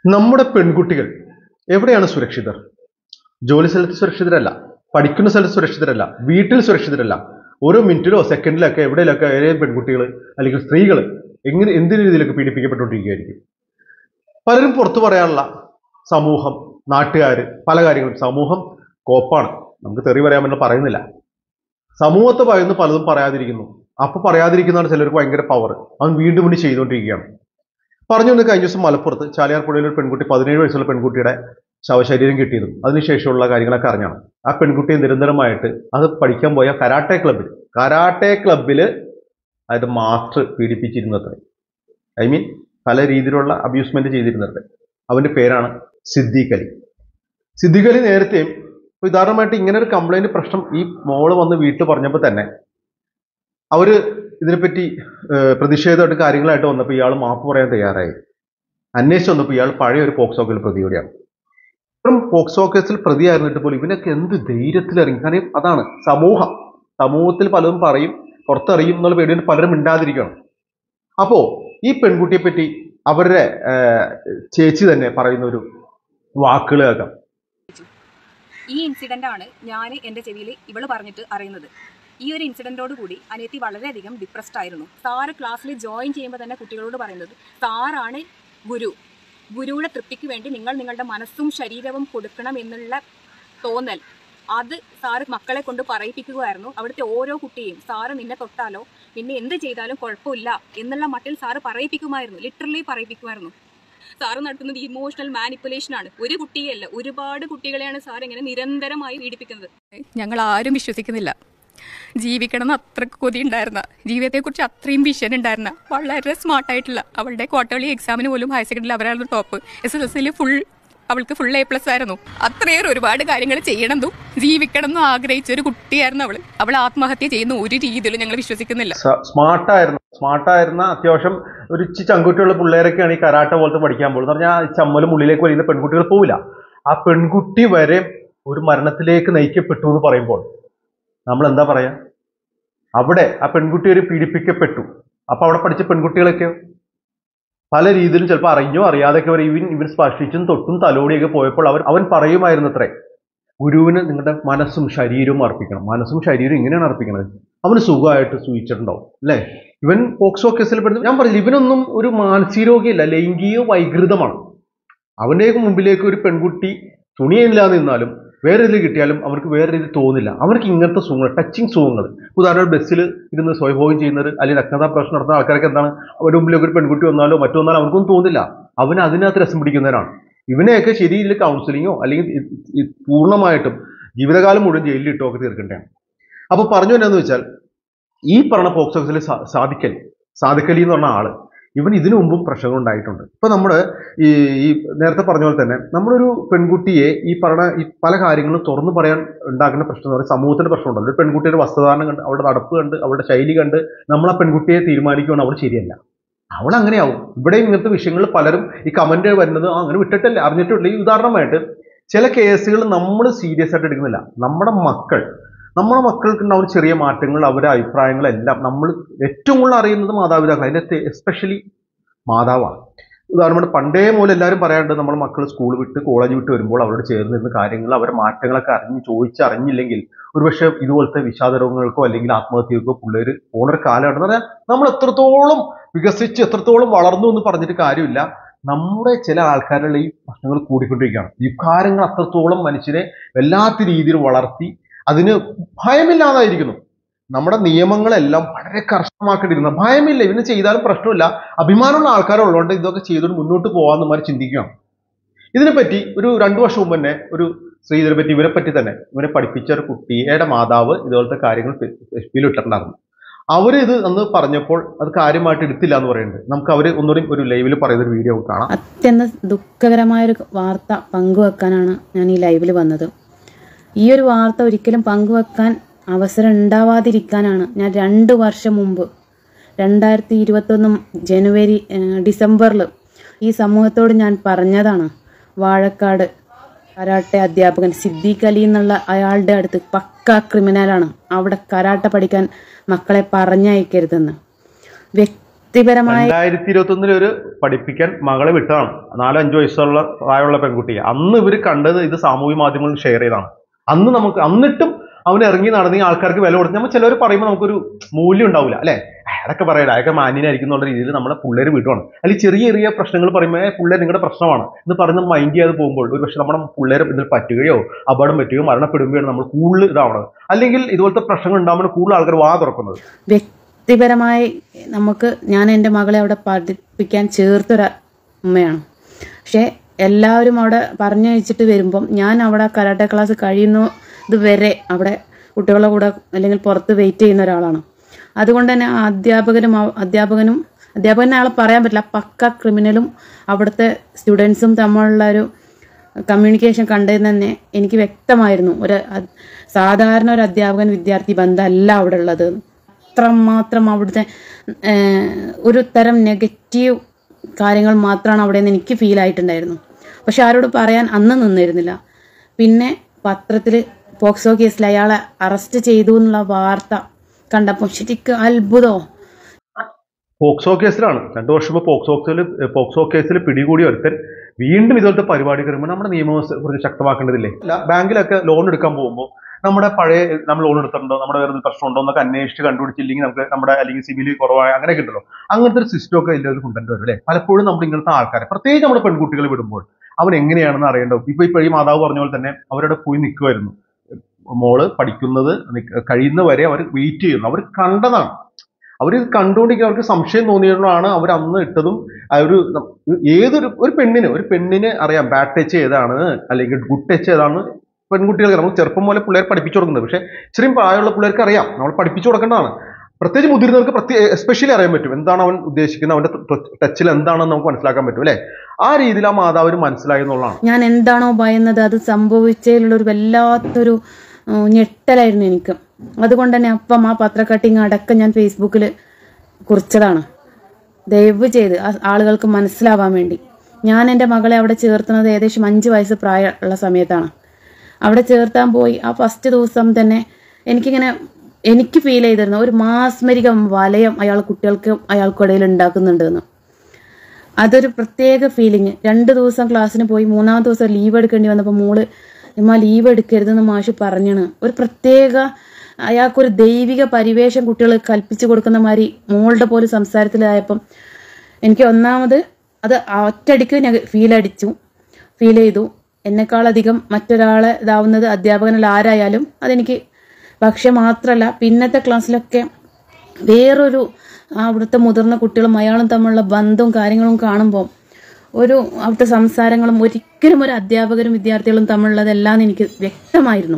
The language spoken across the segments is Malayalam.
നമ്മുടെ പെൺകുട്ടികൾ എവിടെയാണ് സുരക്ഷിതർ ജോലി സ്ഥലത്ത് സുരക്ഷിതരല്ല പഠിക്കുന്ന സ്ഥലത്ത് സുരക്ഷിതരല്ല വീട്ടിൽ സുരക്ഷിതരല്ല ഓരോ മിനിറ്റിലോ സെക്കൻഡിലോ ഒക്കെ എവിടെയൊക്കെ ഏതെങ്കിലും പെൺകുട്ടികൾ അല്ലെങ്കിൽ സ്ത്രീകൾ എങ്ങനെ എന്ത് രീതിയിലൊക്കെ പീഡിപ്പിക്കപ്പെട്ടുകൊണ്ടിരിക്കുകയായിരിക്കും പലരും പുറത്തു പറയാനുള്ള സമൂഹം നാട്ടുകാർ പല കാര്യങ്ങളും സമൂഹം കോപ്പാണ് നമുക്ക് തെറി പറയാൻ പറ്റുന്ന പറയുന്നില്ല സമൂഹത്തെ പറയുന്ന പലതും പറയാതിരിക്കുന്നു അപ്പൊ പറയാതിരിക്കുന്നതാണ് ചിലർക്ക് ഭയങ്കര പവർ അവൻ വീണ്ടും വീണ്ടും ചെയ്തുകൊണ്ടിരിക്കുകയാണ് പറഞ്ഞു വന്ന് കഴിഞ്ഞ ദിവസം മലപ്പുറത്ത് ചാലിയാർ പുഴയിൽ ഒരു പെൺകുട്ടി പതിനേഴ് വയസ്സുള്ള പെൺകുട്ടിയുടെ ശവശരീരം കിട്ടിയതും അതിനുശേഷമുള്ള കാര്യങ്ങളൊക്കെ അറിഞ്ഞാണ് ആ പെൺകുട്ടിയെ നിരന്തരമായിട്ട് അത് പഠിക്കാൻ പോയ കരാട്ടെ ക്ലബ്ബിൽ കരാട്ടെ ക്ലബ്ബിൽ അതായത് മാസ്റ്റർ പീഡിപ്പിച്ചിരുന്നത്രേ ഐ മീൻ പല രീതിയിലുള്ള അബ്യൂസ്മെന്റ് ചെയ്തിരുന്നത് അവന്റെ പേരാണ് സിദ്ദീഖ് അലി സിദ്ദീഖ് അലി നേരത്തെയും ഇപ്പൊ ഉദാഹരണമായിട്ട് ഇങ്ങനെ ഒരു കംപ്ലൈന്റ് പ്രശ്നം ഈ മോള് വന്ന് വീട്ടിൽ പറഞ്ഞപ്പോൾ തന്നെ അവര് ഇതിനെപ്പറ്റി ഏഹ്, പ്രതിഷേധമായിട്ട് കാര്യങ്ങളായിട്ട് വന്നപ്പോൾ ഇയാൾ മാപ്പ് പറയാൻ തയ്യാറായി അന്വേഷിച്ച് വന്നപ്പോൾ ഇയാൾ പഴയ ഒരു പോക്സോ കേസിൽ പ്രതിയോടെയാണ് ഇപ്പം പോക്സോ കേസിൽ പ്രതിയായിരുന്നിട്ട് പോലും ഇവനൊക്കെ എന്ത് ധൈര്യത്തിൽ ഇറങ്ങി കാരണം അതാണ് സമൂഹം സമൂഹത്തിൽ പലതും പറയും പുറത്തറിയും എന്നുള്ള പേടിയിൽ പലരും മിണ്ടാതിരിക്കണം അപ്പോ ഈ പെൺകുട്ടിയെ പറ്റി അവരുടെ ഏഹ്, ചേച്ചി തന്നെ പറയുന്ന ഒരു വാക്കുകൾ കേൾക്കാം ഈ ഇൻസിഡന്റ് ആണ് ഞാൻ എൻ്റെ ചെവിയിൽ ഇവള് പറഞ്ഞിട്ട് അറിയുന്നത് ഈ ഒരു ഇൻസിഡന്റോട് കൂടി അനിയത്തി വളരെയധികം ഡിപ്രസ്ഡ് ആയിരുന്നു സാറ് ക്ലാസ്സിൽ ജോയിൻ ചെയ്യുമ്പോൾ തന്നെ കുട്ടികളോട് പറയുന്നത് സാറാണ് ഗുരു ഗുരുവിടെ തൃപ്തിക്ക് വേണ്ടി നിങ്ങൾ നിങ്ങളുടെ മനസ്സും ശരീരവും കൊടുക്കണം എന്നുള്ള തോന്നൽ അത് സാറ് മക്കളെ കൊണ്ട് പറയിപ്പിക്കുകയായിരുന്നു അവിടുത്തെ ഓരോ കുട്ടിയും സാറ് നിന്നെ തൊട്ടാലോ നിന്നെ എന്ത് ചെയ്താലും കുഴപ്പമില്ല എന്നുള്ള മട്ടിൽ സാറ് പറയിപ്പിക്കുമായിരുന്നു ലിറ്ററലി പറയിപ്പിക്കുമായിരുന്നു സാറ് നടത്തുന്നത് ഇമോഷണൽ മാനിപ്പുലേഷൻ ആണ് ഒരു കുട്ടിയല്ല ഒരുപാട് കുട്ടികളെയാണ് സാർ ഇങ്ങനെ നിരന്തരമായി പീഡിപ്പിക്കുന്നത് ഞങ്ങൾ ആരും വിശ്വസിക്കുന്നില്ല ജീവിക്കണം എന്ന് അത്രക്ക് കൊതി ഉണ്ടായിരുന്ന ജീവിതത്തെക്കുറിച്ച് അത്രയും വിഷൻ ഉണ്ടായിരുന്ന വളരെ സ്മാർട്ടായിട്ടുള്ള അവളുടെ ക്വാർട്ടർലി എക്സാമിന് പോലും ഹയർ സെക്കൻഡറിയിൽ അവരായിരുന്നു ടോപ്പ് എസ് എസ് എൽ സിയിൽ ഫുൾ അവൾക്ക് ഫുൾ എ പ്ലസ് ആയിരുന്നു അത്രയേറെ ഒരുപാട് കാര്യങ്ങൾ ചെയ്യണമെന്നും ജീവിക്കണം എന്നും ആഗ്രഹിച്ച ഒരു കുട്ടിയായിരുന്നു അവൾ അവൾ ആത്മഹത്യ ചെയ്യുന്ന ഒരു രീതിയിലും ഞങ്ങൾ വിശ്വസിക്കുന്നില്ല സ്മാർട്ടായിരുന്നു സ്മാർട്ടായിരുന്ന അത്യാവശ്യം ഒരു ഇച്ചി ചങ്കുറ്റിയുള്ള പിള്ളേരൊക്കെയാണ് ഈ കരാട്ട പോലത്തെ പഠിക്കാൻ പോകുന്നത് എന്ന് പറഞ്ഞാൽ ചമ്മലും ഉള്ളിലേക്ക് വലിയുന്ന പെൺകുട്ടികൾ പോവില്ല ആ പെൺകുട്ടി വരെ ഒരു മരണത്തിലേക്ക് നയിക്കപ്പെട്ടു എന്ന് പറയുമ്പോൾ നമ്മൾ എന്താ പറയാ അവിടെ ആ പെൺകുട്ടി ഒരു പീഡിപ്പിക്കപ്പെട്ടു അപ്പൊ അവിടെ പഠിച്ച പെൺകുട്ടികളൊക്കെ പല രീതിയിലും ചിലപ്പോൾ അറിഞ്ഞോ അറിയാതെയൊക്കെ അവർ ഇവൻ ഇവൻ സ്പർശിച്ചും തൊട്ടും തലോടിയൊക്കെ പോയപ്പോൾ അവർ അവൻ പറയുമായിരുന്നു അത്രേ ഗുരുവിന് നിങ്ങളുടെ മനസ്സും ശരീരവും അർപ്പിക്കണം മനസ്സും ശരീരവും ഇങ്ങനെയാണ് അർപ്പിക്കുന്നത് അവന് സുഖമായിട്ട് സൂചിച്ചിട്ടുണ്ടാവും അല്ലേ ഇവൻ പോക്സോ കേസിൽ പെടുന്നു ഞാൻ പറഞ്ഞില്ല ഇവനൊന്നും ഒരു മാനസിക രോഗിയല്ല ലൈംഗിക വൈകൃതമാണ് അവൻ്റെ മുമ്പിലേക്ക് ഒരു പെൺകുട്ടി തുണിയില്ലാതെ നിന്നാലും വേറെ ഇതിൽ കിട്ടിയാലും അവർക്ക് വേറെ രീതി തോന്നില്ല അവർക്ക് ഇങ്ങനത്തെ സുഖങ്ങൾ ടച്ചിങ് സുഖങ്ങൾ ഉദാഹരണം ബസ്സിൽ ഇരുന്ന് സ്വയംഭോഗം ചെയ്യുന്നത് അല്ലെങ്കിൽ നഗ്നതാ പ്രശ്നം നടത്തുന്ന ആൾക്കാരൊക്കെ എന്താണ് അവരുടെ മുമ്പിലേക്ക് ഒരു പെൺകുട്ടി വന്നാലോ മറ്റു വന്നാലോ അവർക്കൊന്നും തോന്നില്ല അവൻ അതിനകത്ത് രസം പിടിക്കുന്നവരാണ് ഇവനെയൊക്കെ ശരിയിൽ കൗൺസിലിങ്ങോ അല്ലെങ്കിൽ ഇ- ഇ- പൂർണ്ണമായിട്ടും ജീവിതകാലം മുഴുവൻ ജയിലിൽ ഇട്ടോ ഒക്കെ തീർക്കേണ്ടതാണ് അപ്പൊ പറഞ്ഞു എന്നാന്ന് വെച്ചാൽ ഈ പറഞ്ഞ പോക്സോ കേസിൽ സാ- സാദിക്കൽ സാദിക്കലി എന്ന് പറഞ്ഞ ആള് ഇവൻ ഇതിനു മുമ്പും പ്രശ്നങ്ങൾ ഉണ്ടായിട്ടുണ്ട് ഇപ്പൊ നമ്മുടെ ഈ ഈ നേരത്തെ പറഞ്ഞ പോലെ തന്നെ നമ്മളൊരു പെൺകുട്ടിയെ ഈ പറഞ്ഞ ഈ പല കാര്യങ്ങളും തുറന്നു പറയാൻ ഉണ്ടാക്കുന്ന പ്രശ്നം എന്ന് പറയുന്നത് സമൂഹത്തിന്റെ പ്രശ്നമുണ്ടല്ലോ ഒരു പെൺകുട്ടിയുടെ വസ്ത്രധാരണം കണ്ട് അവളുടെ നടപ്പ് കണ്ട് അവളുടെ ശൈലി കണ്ട് നമ്മൾ ആ പെൺകുട്ടിയെ തീരുമാനിക്കുകയാണ് അവൾ ശരിയല്ല അവൾ അങ്ങനെയാവും ഇവിടെ ഇങ്ങനത്തെ വിഷയങ്ങൾ പലരും ഈ കമന്റ് വരുന്നത് ആ അങ്ങനെ വിട്ടിട്ടല്ല അറിഞ്ഞിട്ടില്ല ഈ ഉദാഹരണമായിട്ട് ചില കേസുകൾ നമ്മൾ സീരിയസ് ആയിട്ട് എടുക്കുന്നില്ല നമ്മുടെ മക്കൾ നമ്മുടെ മക്കൾക്ക് ഉണ്ടാവുന്ന ചെറിയ മാറ്റങ്ങൾ അവരുടെ അഭിപ്രായങ്ങളെല്ലാം നമ്മൾ ഏറ്റവും കൂടുതൽ അറിയുന്നത് മാതാപിതാക്കൾ അതിൻ്റെ എസ്പെഷ്യലി മാതാവാണ് ഉദാഹരണം പണ്ടേ മൂലം എല്ലാവരും പറയാറുണ്ട് നമ്മുടെ മക്കൾ സ്കൂൾ വിട്ട് കോളേജ് വിട്ട് വരുമ്പോൾ അവരോട് ചേർന്നിരുന്ന കാര്യങ്ങൾ അവരുടെ മാറ്റങ്ങളൊക്കെ അറിഞ്ഞ് ചോദിച്ചറിഞ്ഞില്ലെങ്കിൽ ഒരുപക്ഷെ ഇതുപോലത്തെ വിഷാദ രോഗങ്ങൾക്കോ അല്ലെങ്കിൽ ആത്മഹത്യക്കോ പിള്ളേർ പോണൊരു കാലമാണെന്ന് പറഞ്ഞാൽ നമ്മൾ എത്രത്തോളം വികസിച്ച് എത്രത്തോളം വളർന്നു എന്ന് പറഞ്ഞിട്ട് കാര്യമില്ല നമ്മുടെ ചില ആൾക്കാരുടെ ഈ പ്രശ്നങ്ങൾ കൂടിക്കൊണ്ടിരിക്കുകയാണ് വികാരങ്ങൾ അത്രത്തോളം മനുഷ്യനെ വല്ലാത്ത രീതിയിൽ വളർത്തി അതിന് ഭയമില്ലാതായിരിക്കുന്നു നമ്മുടെ നിയമങ്ങളെല്ലാം വളരെ കർശനമാക്കേണ്ടിരുന്ന ഭയമില്ല ഇവന് ചെയ്താലും പ്രശ്നമില്ല അഭിമാനമുള്ള ആൾക്കാരുള്ളതുകൊണ്ട് ഇതൊക്കെ ചെയ്തുകൊണ്ട് മുന്നോട്ട് പോകാമെന്ന് മാറി ചിന്തിക്കുകയാണ് ഇതിനെപ്പറ്റി ഒരു രണ്ടു വർഷം മുമ്പ് തന്നെ ഒരു സ്ത്രീ ഇതിനെപ്പറ്റി ഇവരെ പറ്റി തന്നെ ഇവനെ പഠിപ്പിച്ച ഒരു കുട്ടിയുടെ മാതാവ് ഇതുപോലത്തെ കാര്യങ്ങൾ എഫ് പിയിൽ ഇട്ടിട്ടുണ്ടായിരുന്നു അവര് ഇത് അന്ന് പറഞ്ഞപ്പോൾ അത് കാര്യമായിട്ട് എടുത്തില്ല എന്ന് പറയുന്നുണ്ട് നമുക്ക് അവര് ഒന്നുകൂടി ഒരു ലൈവിൽ പറയുന്ന ഒരു വീഡിയോ കാണാം അത്യന്തം ദുഃഖകരമായൊരു വാർത്ത പങ്കുവെക്കാനാണ് ഞാൻ ഈ ലൈവിൽ വന്നത് ഈ ഒരു വാർത്ത ഒരിക്കലും പങ്കുവെക്കാൻ അവസരം ഉണ്ടാവാതിരിക്കാനാണ് ഞാൻ രണ്ട് വർഷം മുമ്പ് രണ്ടായിരത്തി ഇരുപത്തൊന്ന് ജനുവരി ഡിസംബറിൽ ഈ സമൂഹത്തോട് ഞാൻ പറഞ്ഞതാണ് വാഴക്കാട് കരാട്ടെ അധ്യാപകൻ സിദ്ദീഖ് അലി എന്നുള്ള അയാളുടെ അടുത്ത് പക്ക ക്രിമിനലാണ് അവിടെ കരാട്ട പഠിക്കാൻ മക്കളെ പറഞ്ഞയക്കരുതെന്ന് വ്യക്തി വ്യക്തിപരമായ രണ്ടായിരത്തി ഇരുപത്തി ഒന്നിൽ ഒരു പഠിപ്പിക്കാൻ മകളെ വിട്ടതാണ് നാലോ അഞ്ചോ വയസ്സുള്ള പ്രായമുള്ള പെൺകുട്ടിയെ അന്ന് ഇവർ കണ്ടത് ഇത് സാമൂഹ്യ മാധ്യമങ്ങളിൽ ഷെയർ ചെയ്താണ് അന്ന് നമുക്ക് അന്നിട്ടും അവൻ ഇറങ്ങി നടന്ന് ഈ ആൾക്കാർക്ക് വില കൊടുത്ത് നമ്മൾ ചിലവർ പറയുമ്പോൾ നമുക്കൊരു മൂല്യം ഉണ്ടാവില്ല അല്ലെ അതൊക്കെ പറയട്ടെ അതൊക്കെ മാന്യനായിരിക്കും എന്നുള്ള രീതിയിൽ നമ്മളെ പിള്ളേർ വിടുവാണ് അല്ലെങ്കിൽ ചെറിയ ചെറിയ പ്രശ്നങ്ങൾ പറയുമ്പോൾ പിള്ളേർ നിങ്ങളുടെ പ്രശ്നമാണ് എന്ന് പറഞ്ഞ് മൈൻഡ് ചെയ്യാതെ പോകുമ്പോൾ ഒരു പക്ഷെ നമ്മുടെ പിള്ളേർ ഇതിൽ പറ്റുകയോ അപകടം പറ്റുകയോ മരണപ്പെടുകയോ നമ്മൾ കൂടുതൽ ഇതാവണത് അല്ലെങ്കിൽ ഇതുപോലത്തെ പ്രശ്നങ്ങൾ ഉണ്ടാകുമ്പോൾ കൂടുതൽ ആൾക്കാർ വാ തുറക്കുന്നത് വ്യക്തിപരമായി നമുക്ക് ഞാൻ എൻ്റെ മകളെ അവിടെ പഠിപ്പിക്കാൻ ചേർത്തൊരു ഉമ്മയാണ് പക്ഷേ എല്ലാവരും അവിടെ പറഞ്ഞു വെച്ചിട്ട് വരുമ്പം ഞാൻ അവിടെ കരാട്ടെ ക്ലാസ് കഴിയുന്നത് വരെ അവിടെ കുട്ടികളുടെ കൂടെ അല്ലെങ്കിൽ പുറത്ത് വെയിറ്റ് ചെയ്യുന്ന ഒരാളാണ് അതുകൊണ്ട് തന്നെ ആ അധ്യാപകനും ആ- അധ്യാപകനും അധ്യാപകനെ അയാളെ പറയാൻ പറ്റില്ല പക്ക ക്രിമിനലും അവിടുത്തെ സ്റ്റുഡൻസും തമ്മിലുള്ള ഒരു കമ്മ്യൂണിക്കേഷൻ കണ്ടതിന് തന്നെ എനിക്ക് വ്യക്തമായിരുന്നു ഒരു അ- സാധാരണ ഒരു അധ്യാപകൻ വിദ്യാർത്ഥി ബന്ധമല്ല അവിടെ ഉള്ളത് അത്രമാത്രം അവിടുത്തെ ഏഹ്, ഒരു തരം നെഗറ്റീവ് കാര്യങ്ങൾ മാത്രമാണ് അവിടെ നിന്ന് എനിക്ക് ഫീൽ ആയിട്ടുണ്ടായിരുന്നു പക്ഷെ ആരോട് പറയാൻ അന്ന് നിന്നിരുന്നില്ല പിന്നെ പത്രത്തിൽ പോക്സോ കേസിൽ അയാളെ അറസ്റ്റ് ചെയ്തു എന്നുള്ള വാർത്ത കണ്ടപ്പോൾ ശരിക്കും അത്ഭുതമോ പോക്സോ കേസിലാണ് രണ്ടു വർഷം മുമ്പ് പോക്സോ കേസിൽ പോക്സോ കേസിൽ പിടികൂടി ഒരുത്തൻ വീണ്ടും ഇതുപോലത്തെ പരിപാടി വരുമ്പോൾ നമ്മുടെ നിയമവ്യവസ്ഥ കുറച്ച് ശക്തമാക്കേണ്ടതില്ലേ അല്ല ബാങ്കിലൊക്കെ ലോൺ എടുക്കാൻ പോകുമ്പോൾ നമ്മുടെ പഴയ നമ്മൾ ലോൺ എടുത്തിട്ടുണ്ടോ നമ്മുടെ വേറെ എന്തെങ്കിലും പ്രശ്നമുണ്ടോ എന്നൊക്കെ അന്വേഷിച്ച് കണ്ടുപിടിച്ചില്ലെങ്കിൽ നമുക്ക് നമ്മുടെ അല്ലെങ്കിൽ സിവിൽ കുറവായ അങ്ങനെയൊക്കെ ഉണ്ടല്ലോ അങ്ങനത്തെ ഒരു സിസ്റ്റം ഒക്കെ ഇതിൽ കൊണ്ടുവരും അല്ലേ പലപ്പോഴും നമ്മൾ ഇങ്ങനത്തെ ആൾക്കാരെ പ്രത്യേകിച്ച് നമ്മുടെ പെൺകുട്ടികൾ വിടുമ്പോൾ അവൻ എങ്ങനെയാണെന്ന് അറിയേണ്ടത് ഇപ്പൊ ഇപ്പൊ ഈ മാതാവ് പറഞ്ഞ പോലെ തന്നെ അവരുടെ പോയി നിൽക്കുമായിരുന്നു മോള് പഠിക്കുന്നത് നിക്ക- കഴിയുന്നവരെ അവർ വെയിറ്റ് ചെയ്യുന്നു അവർ കണ്ടതാണ് അവർ കണ്ടുകൊണ്ടിരിക്കുക അവർക്ക് സംശയം തോന്നിയതുകൊണ്ടാണ് അവർ അന്ന് ഇട്ടതും ആ ഒരു നം- ഏതൊരു ഒരു പെണ്ണിന് ഒരു പെണ്ണിന് അറിയാം ബാഡ് ടച്ച് ഏതാണ് അല്ലെങ്കിൽ ഗുഡ് ടച്ച് ഏതാണ് പെൺകുട്ടികൾക്ക് നമ്മൾ ചെറുപ്പം പോലെ പിള്ളേർ പഠിപ്പിച്ചു കൊടുക്കുന്നത് പക്ഷേ ഇത്രയും പ്രായമുള്ള പിള്ളേർക്ക് അറിയാം നമ്മൾ പഠിപ്പിച്ചു കൊടുക്കേണ്ടതാണ് പ്രത്യേകിച്ച് മുതിർന്നവർക്ക് പ്രത്യേക എസ്പെഷ്യലി അറിയാൻ പറ്റും എന്താണ് അവൻ ഉദ്ദേശിക്കുന്നത് അവന്റെ ടച്ചിൽ എന്താണെന്ന് നമുക്ക് മനസ്സിലാക്കാൻ പറ്റും അല്ലേ ആ രീതിയിൽ ആ മാതാവിന് മനസ്സിലായി എന്നുള്ളതാണ് ഞാൻ എന്താണോ ഭയന്നത് അത് സംഭവിച്ചതിലുള്ള ഒരു വല്ലാത്തൊരു ഉം, ഞെട്ടലായിരുന്നു എനിക്ക് അതുകൊണ്ട് തന്നെ അപ്പം ആ പത്ര കട്ടിങ് അടക്കം ഞാൻ ഫേസ്ബുക്കിൽ കുറിച്ചതാണ് ദയവ് ചെയ്ത് ആ ആളുകൾക്ക് മനസ്സിലാവാൻ വേണ്ടി ഞാൻ എൻ്റെ മകളെ അവിടെ ചേർത്തുന്നത് ഏകദേശം അഞ്ച് വയസ്സ് പ്രായമുള്ള സമയത്താണ് അവിടെ ചേർത്താൻ പോയി ആ ഫസ്റ്റ് ദിവസം തന്നെ എനിക്കിങ്ങനെ എനിക്ക് ഫീൽ ചെയ്തിരുന്നു ഒരു മാസ്മരിക വലയം അയാൾ കുട്ടികൾക്ക് അയാൾക്കിടയിൽ ഉണ്ടാക്കുന്നുണ്ടെന്ന് അതൊരു പ്രത്യേക ഫീലിംഗ് രണ്ട് ദിവസം ക്ലാസ്സിന് പോയി മൂന്നാമത്തെ ദിവസം ലീവ് എടുക്കേണ്ടി വന്നപ്പോൾ മോള് ഇമ്മ ലീവ് എടുക്കരുതെന്ന് മാഷ് പറഞ്ഞാണ് ഒരു പ്രത്യേക അയാൾക്കൊരു ദൈവിക പരിവേഷം കുട്ടികൾ കൽപ്പിച്ചു കൊടുക്കുന്ന മാതിരി മോളുടെ പോലും സംസാരത്തിലായപ്പം എനിക്ക് ഒന്നാമത് അത് ഒറ്റയടിക്ക് ഞാൻ ഫീൽ അടിച്ചു ഫീൽ ചെയ്തു എന്നെക്കാളധികം മറ്റൊരാളെ ഇതാവുന്നത് അധ്യാപകനിൽ ആരായാലും അതെനിക്ക് പക്ഷെ മാത്രമല്ല പിന്നത്തെ ക്ലാസ്സിലൊക്കെ വേറൊരു ആ അവിടുത്തെ മുതിർന്ന കുട്ടികളും അയാളും തമ്മിലുള്ള ബന്ധവും കാര്യങ്ങളും കാണുമ്പോൾ ഒരു അവിടുത്തെ സംസാരങ്ങളും ഒരിക്കലും ഒരു അധ്യാപകരും വിദ്യാർത്ഥികളും തമ്മിലുള്ളതെല്ലാം എനിക്ക് വ്യക്തമായിരുന്നു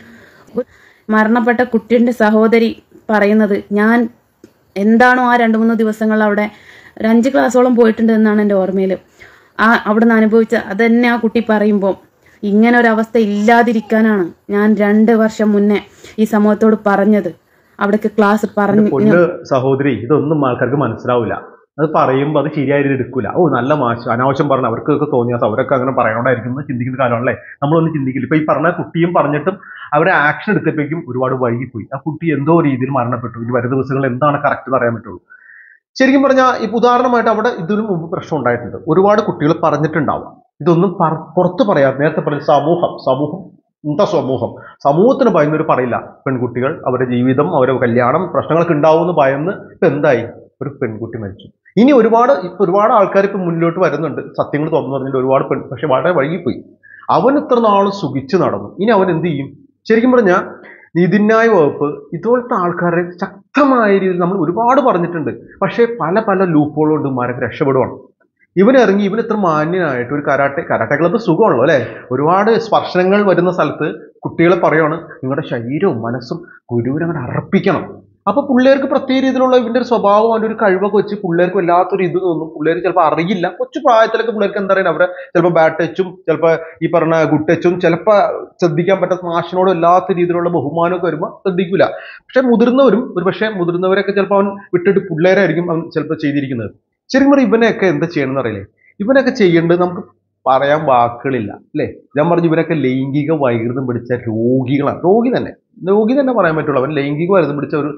മരണപ്പെട്ട കുട്ടിയുടെ സഹോദരി പറയുന്നത് ഞാൻ എന്താണോ ആ രണ്ട് മൂന്ന് ദിവസങ്ങൾ അവിടെ ഒരു അഞ്ച് ക്ലാസ്സോളം പോയിട്ടുണ്ട് എന്നാണ് എൻ്റെ ഓർമ്മയിൽ ആ അവിടെ നിന്ന് അനുഭവിച്ച അതന്നെ ആ കുട്ടി പറയുമ്പോൾ ഇങ്ങനെ ഒരു അവസ്ഥ ഇല്ലാതിരിക്കാനാണ് ഞാൻ രണ്ട് വർഷം മുന്നേ ഈ സമൂഹത്തോട് പറഞ്ഞത് അവിടേക്ക് ക്ലാസ് പറഞ്ഞു പൊന്ന് സഹോദരി ഇതൊന്നും ആൾക്കാർക്ക് മനസ്സിലാവില്ല അത് പറയുമ്പോൾ അത് ശരിയായി എടുക്കൂല ഓ നല്ല മാഷ് അനാവശ്യം പറഞ്ഞ അവർക്കൊക്കെ തോന്നിയ അവരൊക്കെ അങ്ങനെ പറയണോണ്ടായിരിക്കും എന്ന് ചിന്തിക്കുന്ന കാലമാണല്ലേ നമ്മളൊന്നും ചിന്തിക്കില്ല ഇപ്പൊ ഈ പറഞ്ഞ കുട്ടിയും പറഞ്ഞിട്ടും അവരെ ആക്ഷൻ എടുത്തപ്പോഴേക്കും ഒരുപാട് വൈകിപ്പോയി ആ കുട്ടി എന്തോ രീതിയിൽ മരണപ്പെട്ടു ഇനി വരും ദിവസങ്ങളിൽ എന്താണ് കറക്റ്റ് എന്ന് അറിയാൻ പറ്റുള്ളൂ ശരിക്കും പറഞ്ഞാൽ ഇപ്പൊ ഉദാഹരണമായിട്ട് അവിടെ ഇതിനു മുമ്പ് പ്രശ്നം ഉണ്ടായിട്ടുണ്ട് ഒരുപാട് കുട്ടികൾ പറഞ്ഞിട്ടുണ്ടാവാം ഇതൊന്നും പറ- പുറത്ത് പറയാതെ നേരത്തെ പറഞ്ഞ സമൂഹം സമൂഹം എന്താ സമൂഹം സമൂഹത്തിന് ഭയന്നൊരു പറയില്ല പെൺകുട്ടികൾ അവരുടെ ജീവിതം അവരുടെ കല്യാണം പ്രശ്നങ്ങളൊക്കെ ഉണ്ടാവുമെന്ന് ഭയന്ന് ഇപ്പൊ എന്തായി ഒരു പെൺകുട്ടി മരിച്ചു ഇനി ഒരുപാട് ഇപ്പൊ ഒരുപാട് ആൾക്കാർ ഇപ്പൊ മുന്നോട്ട് വരുന്നുണ്ട് സത്യങ്ങൾ തുറന്നു പറഞ്ഞിട്ട് ഒരുപാട് പെൺ പക്ഷെ വളരെ വൈകിപ്പോയി അവൻ ഇത്ര നാൾ സുഖിച്ച് നടന്നു ഇനി അവൻ എന്ത് ചെയ്യും ശരിക്കും പറഞ്ഞാൽ നീതിന്യായ വകുപ്പ് ഇതുപോലത്തെ ആൾക്കാരെ ശക്തമായ രീതിയിൽ നമ്മൾ ഒരുപാട് പറഞ്ഞിട്ടുണ്ട് പക്ഷേ പല പല ലൂപ്പുകളും കൊണ്ട് മാരൊക്കെ രക്ഷപ്പെടുവാണ് ഇവൻ ഇറങ്ങി ഇവൻ ഇത്ര മാന്യനായിട്ട് ഒരു കരാട്ടെ കരാട്ടെ ക്ലബ്ബ് സുഖമാണല്ലോ അല്ലേ ഒരുപാട് സ്പർശനങ്ങൾ വരുന്ന സ്ഥലത്ത് കുട്ടികളെ പറയുവാണ് നിങ്ങളുടെ ശരീരവും മനസ്സും ഗുരുവിനെ അങ്ങനെ അർപ്പിക്കണം അപ്പൊ പിള്ളേർക്ക് പ്രത്യേക രീതിയിലുള്ള ഇവന്റെ ഒരു സ്വഭാവം അവന്റെ ഒരു കഴിവൊക്കെ വെച്ച് പിള്ളേർക്ക് വല്ലാത്തൊരു ഇത് തോന്നും പിള്ളേർ ചിലപ്പോൾ അറിയില്ല കൊച്ചു പ്രായത്തിലൊക്കെ പിള്ളേർക്ക് എന്താ പറയുക അവരെ ചിലപ്പോൾ ബാഡ് ടച്ചും ചിലപ്പോൾ ഈ പറഞ്ഞ ഗുഡ് ടച്ചും ചിലപ്പോൾ ശ്രദ്ധിക്കാൻ പറ്റാത്ത മാഷിനോട് വല്ലാത്ത രീതിയിലുള്ള ബഹുമാനമൊക്കെ വരുമ്പോൾ ശ്രദ്ധിക്കില്ല പക്ഷെ മുതിർന്നവരും ഒരു പക്ഷേ മുതിർന്നവരൊക്കെ ചിലപ്പോൾ അവൻ വിട്ടിട്ട് പിള്ളേരായിരിക്കും അവൻ ചിലപ്പോൾ ചെയ്തിരിക്കുന്നത് ശരിക്കും പറഞ്ഞാൽ ഇവനെയൊക്കെ എന്താ ചെയ്യണമെന്ന് അറിയില്ലേ ഇവനൊക്കെ ചെയ്യേണ്ടത് നമുക്ക് പറയാൻ വാക്കുകളില്ല അല്ലേ ഞാൻ പറഞ്ഞു ഇവരൊക്കെ ലൈംഗിക വൈകൃതം പിടിച്ച രോഗികളാണ് രോഗി തന്നെ രോഗി തന്നെ പറയാൻ പറ്റുള്ളൂ അവൻ ലൈംഗിക വൈകൃതം പിടിച്ച ഒരു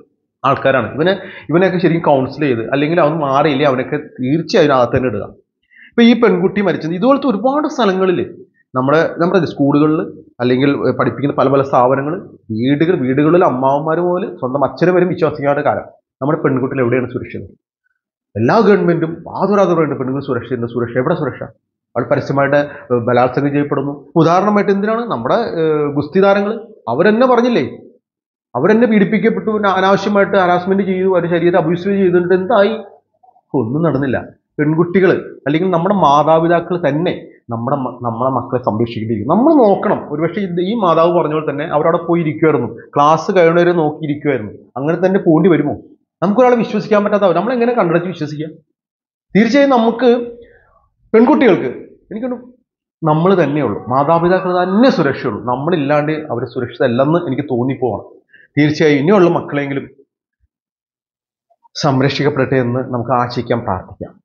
ആൾക്കാരാണ് ഇവനെ ഇവനെയൊക്കെ ശരിക്കും കൗൺസിൽ ചെയ്ത് അല്ലെങ്കിൽ അവൻ മാറിയില്ലേ അവനൊക്കെ തീർച്ചയായും അതിനകത്ത് തന്നെ ഇടുക ഇപ്പൊ ഈ പെൺകുട്ടി മരിച്ചത് ഇതുപോലത്തെ ഒരുപാട് സ്ഥലങ്ങളിൽ നമ്മുടെ നമ്മുടെ സ്കൂളുകളിൽ അല്ലെങ്കിൽ ഏഹ്, പഠിപ്പിക്കുന്ന പല പല സ്ഥാപനങ്ങൾ വീടുകൾ വീടുകളിൽ അമ്മാവന്മാർ പോലും സ്വന്തം അച്ഛനെ വരും വിശ്വസിക്കാത്ത കാലം നമ്മുടെ പെൺകുട്ടികൾ എവിടെയാണ് സുരക്ഷിതം എല്ലാ ഗവൺമെന്റും ആതുരാതെ പറയുന്നുണ്ട് പെണ്ണുങ്ങൾ സുരക്ഷയുണ്ട് സുരക്ഷ എവിടെ സുരക്ഷ അവൾ പരസ്യമായിട്ട് ഏഹ്, ബലാത്സംഗം ചെയ്യപ്പെടുന്നു ഉദാഹരണമായിട്ട് എന്തിനാണ് നമ്മുടെ ഏഹ്, ഗുസ്തി താരങ്ങൾ അവരെന്നെ പറഞ്ഞില്ലേ അവരെന്നെ പീഡിപ്പിക്കപ്പെട്ടു പിന്നെ അനാവശ്യമായിട്ട് ഹരാസ്മെന്റ് ചെയ്തു അവരുടെ ശരീരത്തെ അബ്യൂസ് ചെയ്തിട്ട് എന്തായി ഒന്നും നടന്നില്ല പെൺകുട്ടികൾ അല്ലെങ്കിൽ നമ്മുടെ മാതാപിതാക്കൾ തന്നെ നമ്മുടെ മ- നമ്മളെ മക്കളെ സംരക്ഷിക്കേണ്ടിയിരിക്കും നമ്മൾ നോക്കണം ഒരുപക്ഷെ ഇത് ഈ മാതാവ് പറഞ്ഞ പോലെ തന്നെ അവരവിടെ പോയി ഇരിക്കുമായിരുന്നു ക്ലാസ് കഴിയുന്നവരെ നോക്കിയിരിക്കുമായിരുന്നു അങ്ങനെ തന്നെ പോണ്ടി വരുമോ നമുക്കൊരാളെ വിശ്വസിക്കാൻ പറ്റാത്ത നമ്മൾ എങ്ങനെ കണ്ടടച്ച് വിശ്വസിക്കാം തീർച്ചയായും നമുക്ക് പെൺകുട്ടികൾക്ക് എനിക്കൊരു നമ്മൾ തന്നെയുള്ളൂ മാതാപിതാക്കൾ തന്നെ സുരക്ഷയുള്ളൂ നമ്മളില്ലാണ്ട് അവർ സുരക്ഷിതല്ലെന്ന് എനിക്ക് തോന്നിപ്പോവാണ് തീർച്ചയായും ഇനിയുള്ള മക്കളെങ്കിലും സംരക്ഷിക്കപ്പെടട്ടെ എന്ന് നമുക്ക് ആശിക്കാം പ്രാർത്ഥിക്കാം